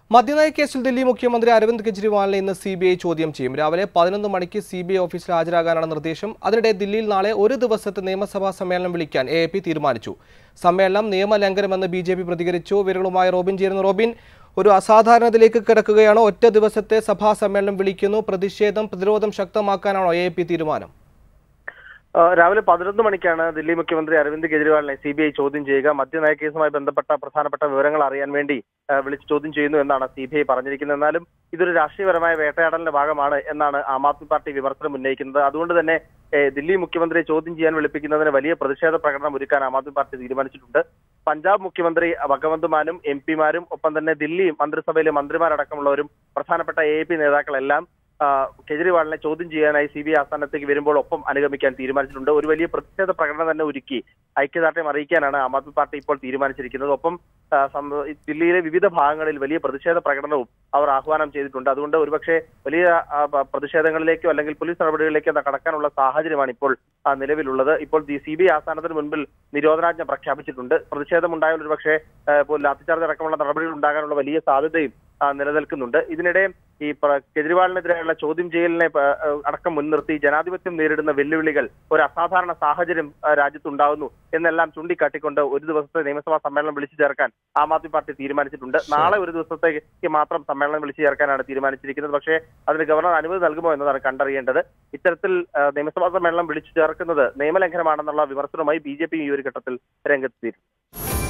മദ്യനയ കേസിൽ ദില്ലി മുഖ്യമന്ത്രി അരവിന്ദ് കെജ്രിവാളിനെ ഇന്ന് സി ബി ഐ ചോദ്യം ചെയ്യും രാവിലെ പതിനൊന്ന് മണിക്ക് സി ബി ഐ ഓഫീസിൽ ഹാജരാകാനാണ് നിർദ്ദേശം അതിനിടെ ദില്ലിയിൽ നാളെ ഒരു ദിവസത്തെ നിയമസഭാ സമ്മേളനം വിളിക്കാൻ എ പി തീരുമാനിച്ചു സമ്മേളനം നിയമലംഘനമെന്ന് ബി ജെ പി പ്രതികരിച്ചു വിവരങ്ങളുമായി റോബിൻ ചേരുന്നു റോബിൻ ഒരു അസാധാരണതയിലേക്ക് കിടക്കുകയാണോ ഒറ്റ ദിവസത്തെ സഭാ സമ്മേളനം വിളിക്കുന്നു പ്രതിഷേധം പ്രതിരോധം ശക്തമാക്കാനാണോ എ പി തീരുമാനം ആ, രാവിലെ പതിനൊന്ന് മണിക്കാണ് ദില്ലി മുഖ്യമന്ത്രി അരവിന്ദ് കെജ്രിവാളിനെ സി ബി ഐ ചോദ്യം ചെയ്യുക മദ്യനയ കേസുമായി ബന്ധപ്പെട്ട പ്രധാനപ്പെട്ട വിവരങ്ങൾ അറിയാൻ വേണ്ടി ആ, വിളിച്ച് ചോദ്യം ചെയ്യുന്നു എന്നാണ് സി ബി ഐ പറഞ്ഞിരിക്കുന്നത് എന്നാലും ഇതൊരു രാഷ്ട്രീയപരമായ വേട്ടയാടലിന്റെ ഭാഗമാണ് എന്നാണ് ആം ആദ്മി പാർട്ടി വിമർശനം ഉന്നയിക്കുന്നത് അതുകൊണ്ട് തന്നെ ഏ, ദില്ലി മുഖ്യമന്ത്രിയെ ചോദ്യം ചെയ്യാൻ വിളിപ്പിക്കുന്നതിന് വലിയ പ്രതിഷേധ പ്രകടനം ഒരുക്കാൻ ആം ആദ്മി പാർട്ടി തീരുമാനിച്ചിട്ടുണ്ട് പഞ്ചാബ് മുഖ്യമന്ത്രി ഭഗവന്ത് മാനും എം പിമാരും ഒപ്പം തന്നെ ദില്ലി മന്ത്രിസഭയിലെ മന്ത്രിമാരടക്കമുള്ളവരും പ്രധാനപ്പെട്ട എ പി നേതാക്കളെല്ലാം ആ, കെജ്രിവാളിനെ ചോദ്യം ചെയ്യാനായി സി ബി ഐ ആസ്ഥാനത്തേക്ക് വരുമ്പോൾ ഒപ്പം അനുഗമിക്കാൻ തീരുമാനിച്ചിട്ടുണ്ട് ഒരു വലിയ പ്രതിഷേധ പ്രകടനം തന്നെ ഒരുക്കി ഐക്യദാർഢ്യം അറിയിക്കാനാണ് ആം ആദ്മി പാർട്ടി ഇപ്പോൾ തീരുമാനിച്ചിരിക്കുന്നത് ഒപ്പം ആ, സംഭ- ഈ ദില്ലിയിലെ വിവിധ ഭാഗങ്ങളിൽ വലിയ പ്രതിഷേധ പ്രകടനവും അവർ ആഹ്വാനം ചെയ്തിട്ടുണ്ട് അതുകൊണ്ട് ഒരുപക്ഷെ വലിയ ആ, പ- പ്രതിഷേധങ്ങളിലേക്കോ അല്ലെങ്കിൽ പോലീസ് നടപടികളിലേക്കോ കടക്കാനുള്ള സാഹചര്യമാണ് ഇപ്പോൾ ആ, നിലവിലുള്ളത് ഇപ്പോൾ സി ബി ഐ ആസ്ഥാനത്തിന് മുൻപിൽ നിരോധനാജ്ഞ പ്രഖ്യാപിച്ചിട്ടുണ്ട് പ്രതിഷേധമുണ്ടായാൽ ഒരുപക്ഷെ ആ, ഇപ്പോൾ ലാത്തിചാർജ് അടക്കമുള്ള നടപടികൾ ഉണ്ടാകാനുള്ള വലിയ സാധ്യതയും ആ, നിലനിൽക്കുന്നുണ്ട് ഇതിനിടെ ഈ പ്ര- കെജ്രിവാളിനെതിരെയുള്ള ചോദ്യം ചെയ്യലിനെ പ- ആ, അടക്കം മുൻനിർത്തി ജനാധിപത്യം നേരിടുന്ന വെല്ലുവിളികൾ ഒരു അസാധാരണ സാഹചര്യം ആ, രാജ്യത്തുണ്ടാകുന്നു എന്നെല്ലാം ചൂണ്ടിക്കാട്ടിക്കൊണ്ട് ഒരു ദിവസത്തെ നിയമസഭാ സമ്മേളനം വിളിച്ചു ചേർക്കാൻ ആം ആദ്മി പാർട്ടി തീരുമാനിച്ചിട്ടുണ്ട് നാളെ ഒരു ദിവസത്തേക്ക് മാത്രം സമ്മേളനം വിളിച്ചു ചേർക്കാനാണ് തീരുമാനിച്ചിരിക്കുന്നത് പക്ഷേ അതിന് ഗവർണർ അനുമതി നൽകുമോ എന്നതാണ് കണ്ടറിയേണ്ടത് ഇത്തരത്തിൽ ആ, നിയമസഭാ സമ്മേളനം വിളിച്ചു ചേർക്കുന്നത് നിയമലംഘനമാണെന്നുള്ള വിമർശനവുമായി ബി ജെ പി ഈ ഒരു ഘട്ടത്തിൽ രംഗത്തെത്തിയിരുന്നു